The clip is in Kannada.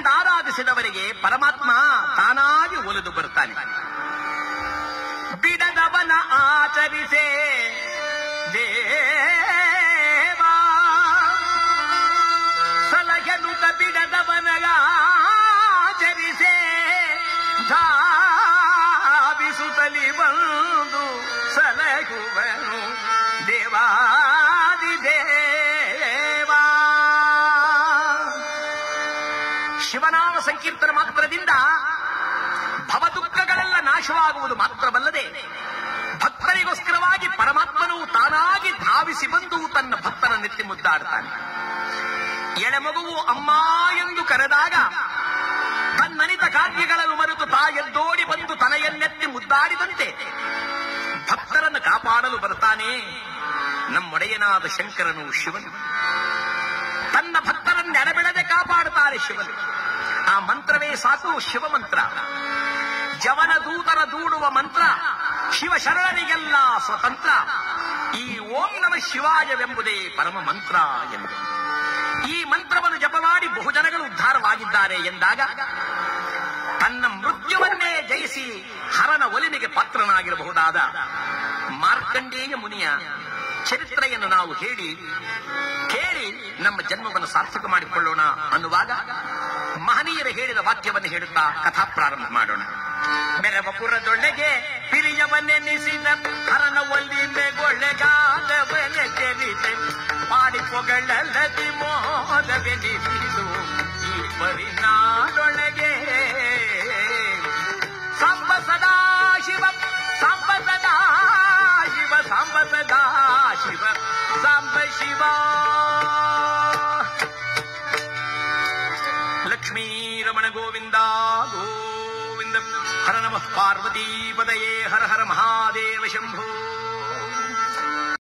ಆರಾಧಿಸಿದವರಿಗೆ ಪರಮಾತ್ಮ ತಾನಾಗಿ ಒಲಿದು ಬರ್ತಾನೆ ಬಿಡದವನ ಆಚರಿಸೆ ದೇವಾ ಸಲಹೆನುತ ಬಿಡದವನಗ ಆಚರಿಸೆ ಧಾವಿಸುತ್ತಲಿ ಬಂದು ಸಲಹುವನು ದೇವಾದಿ ದೇವಾ ಶಿವನಾಮ ಸಂಕೀರ್ತನ ಮಾತ್ರದಿಂದ ಭವದುಃಖಗಳೆಲ್ಲ ನಾಶವಾಗುವುದು ಮಾತ್ರವಲ್ಲದೆ ಭಕ್ತರಿಗೋಸ್ಕರವಾಗಿ ಪರಮಾತ್ಮನು ತಾನಾಗಿ ಧಾವಿಸಿ ಬಂದು ತನ್ನ ಭಕ್ತನ ನೆತ್ತಿ ಮುದ್ದಾಡ್ತಾನೆ ಎಳೆಮಗುವು ಅಮ್ಮ ಎಂದು ಕರೆದಾಗ ತನ್ನನಿತ ಕಾರ್ಯಗಳನ್ನು ಮರೆತು ತಾ ಎದ್ದೋಡಿ ಬಂದು ತಲೆಯನ್ನೆತ್ತಿ ಮುದ್ದಾಡಿದಂತೆ ಭಕ್ತರನ್ನು ಕಾಪಾಡಲು ಬರ್ತಾನೆ ನಮ್ಮೊಡೆಯನಾದ ಶಂಕರನು ಶಿವನು ತನ್ನ ಭಕ್ತರನ್ನು ಎಡಬಿಡದೆ ಕಾಪಾಡುತ್ತಾರೆ ಶಿವನು ಆ ಮಂತ್ರವೇ ಸಾಕು ಶಿವ ಮಂತ್ರ ಜವನ ದೂತರ ದೂಡುವ ಮಂತ್ರ ಶಿವ ಶರಣರಿಗೆಲ್ಲ ಸ್ವತಂತ್ರ ಈ ಓಂ ನಮ ಶಿವಾಯವೆಂಬುದೇ ಪರಮ ಮಂತ್ರ ಎಂದು ಈ ಮಂತ್ರವನ್ನು ಜಪ ಮಾಡಿ ಬಹುಜನಗಳು ಉದ್ಧಾರವಾಗಿದ್ದಾರೆ ಎಂದಾಗ ತನ್ನ ಮೃತ್ಯುವನ್ನೇ ಜಯಿಸಿ ಹರನ ಒಲಿಮೆಗೆ ಪಾತ್ರನಾಗಿರಬಹುದಾದ ಮಾರ್ಕಂಡೇಯ ಮುನಿಯ ಚರಿತ್ರೆಯನ್ನು ನಾವು ಹೇಳಿ ಕೇಳಿ ನಮ್ಮ ಜನ್ಮವನ್ನು ಸಾರ್ಥಕ ಮಾಡಿಕೊಳ್ಳೋಣ ಅನ್ನುವಾಗ ಮಹನೀಯರು ಹೇಳಿದ ವಾಕ್ಯವನ್ನು ಹೇಳುತ್ತಾ ಕಥಾ ಪ್ರಾರಂಭ ಮಾಡೋಣ ಮೆರವಪುರದೊಳಗೆ ಪಿರಿಯವನ್ನೆನಿಸಿದ ಹರನ ಒಲ್ಲಿಮೆಗೊಳ್ಳೆಗಾದವನೆ ಚರಿತೆ ಪಾಡಿ ಪೊಗಳಲ್ಲದಿ ಮೋದವೆನಿಸಿದು ಈ ಪರಿನಾಡೊಳಗೆ ಸಾಂಬ ಸದಾ ಶಿವ ಸಾಂಬ ಸದಾ ಶಿವ ಸಾಂಬ ಸದಾ ಶಿವ ಸಾಂಬ ಶಿವ ಲಕ್ಷ್ಮೀ ರಮಣ ಗೋವಿಂದ ಗೋವಿಂದ ಹರ ನಮಃ ಪಾರ್ವತೀ ಪದಯೇ ಹರ ಹರ ಮಹಾದೇವ ಶಂಭೋ